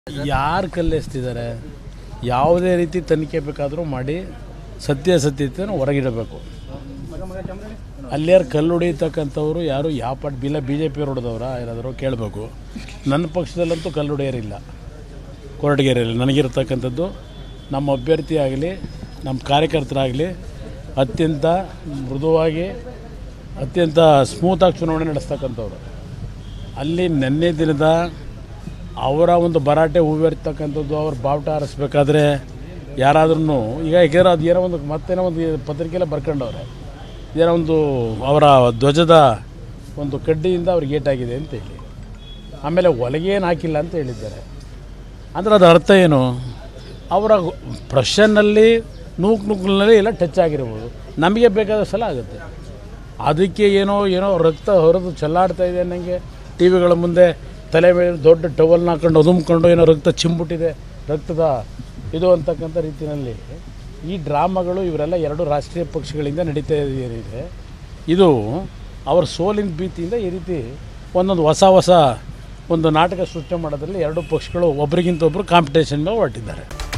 ಯಾರು ಕಲ್ಲೆಸ್ತಿದ್ದಾರೆ ಯಾವುದೇ ರೀತಿ ತನಿಖೆ ಬೇಕಾದರೂ ಮಾಡಿ ಸತ್ಯಾಸತ್ಯತೆಯನ್ನು ಹೊರಗಿಡಬೇಕು ಅಲ್ಲೇರು ಕಲ್ಲು ಹೊಡಿತಕ್ಕಂಥವ್ರು ಯಾರು ಯಾವ ಪಾಟ್ ಬಿಲ್ಲ ಬಿ ಜೆ ಪಿ ಹೊಡೆದವ್ರ ಯಾರಾದರೂ ಕೇಳಬೇಕು ನನ್ನ ಪಕ್ಷದಲ್ಲಂತೂ ಕಲ್ಲು ಹೊಡೆಯರಿಲ್ಲ ಕೊರಟಗೆರೆಯಲ್ಲಿ ನನಗಿರ್ತಕ್ಕಂಥದ್ದು ನಮ್ಮ ಅಭ್ಯರ್ಥಿ ಆಗಲಿ ನಮ್ಮ ಕಾರ್ಯಕರ್ತರಾಗಲಿ ಅತ್ಯಂತ ಮೃದುವಾಗಿ ಅತ್ಯಂತ ಸ್ಮೂತಾಗಿ ಚುನಾವಣೆ ನಡೆಸ್ತಕ್ಕಂಥವ್ರು ಅಲ್ಲಿ ನಿನ್ನೆ ದಿನದ ಅವರ ಒಂದು ಭರಾಟೆ ಹೂವಿರ್ತಕ್ಕಂಥದ್ದು ಅವ್ರ ಬಾವುಟ ಹಾರಿಸ್ಬೇಕಾದ್ರೆ ಯಾರಾದ್ರೂ ಈಗ ಈಗ ಅದು ಏನೋ ಒಂದು ಮತ್ತೇನೋ ಒಂದು ಪತ್ರಿಕೆಲ್ಲ ಬರ್ಕೊಂಡವ್ರೆ ಏನೋ ಒಂದು ಅವರ ಧ್ವಜದ ಒಂದು ಕಡ್ಡಿಯಿಂದ ಅವ್ರಿಗೆ ಏಟಾಗಿದೆ ಅಂತ ಹೇಳಿ ಆಮೇಲೆ ಒಳಗೇನು ಹಾಕಿಲ್ಲ ಅಂತ ಹೇಳಿದ್ದಾರೆ ಅಂದರೆ ಅದು ಅರ್ಥ ಏನು ಅವರ ಪ್ರಶ್ನಲ್ಲಿ ನೂಕು ನೂಕಿನಲ್ಲಿ ಎಲ್ಲ ಟಚ್ ಆಗಿರ್ಬೋದು ನಮಗೆ ಬೇಕಾದ ಸಲ ಆಗುತ್ತೆ ಅದಕ್ಕೆ ಏನೋ ಏನೋ ರಕ್ತ ಹೊರದು ಚೆಲ್ಲಾಡ್ತಾ ಇದೆ ಅನ್ನಂಗೆ ಟಿ ವಿಗಳ ಮುಂದೆ ತಲೆ ಮೇಲೆ ದೊಡ್ಡ ಟವಲ್ನ ಹಾಕೊಂಡು ಅದುಮ್ಕೊಂಡು ಏನೋ ರಕ್ತ ಚಿಂಬುಟ್ಟಿದೆ ರಕ್ತದ ಇದು ಅಂತಕ್ಕಂಥ ರೀತಿಯಲ್ಲಿ ಈ ಡ್ರಾಮಾಗಳು ಇವರೆಲ್ಲ ಎರಡು ರಾಷ್ಟ್ರೀಯ ಪಕ್ಷಗಳಿಂದ ನಡೀತಾ ಇದೆ ಇದು ಅವರ ಸೋಲಿನ ಭೀತಿಯಿಂದ ಈ ರೀತಿ ಒಂದೊಂದು ಹೊಸ ಹೊಸ ಒಂದು ನಾಟಕ ಸೃಷ್ಟಿ ಮಾಡೋದ್ರಲ್ಲಿ ಎರಡು ಪಕ್ಷಗಳು ಒಬ್ರಿಗಿಂತ ಒಬ್ಬರು ಕಾಂಪಿಟೇಷನ್ಗೆ ಹೊರಟಿದ್ದಾರೆ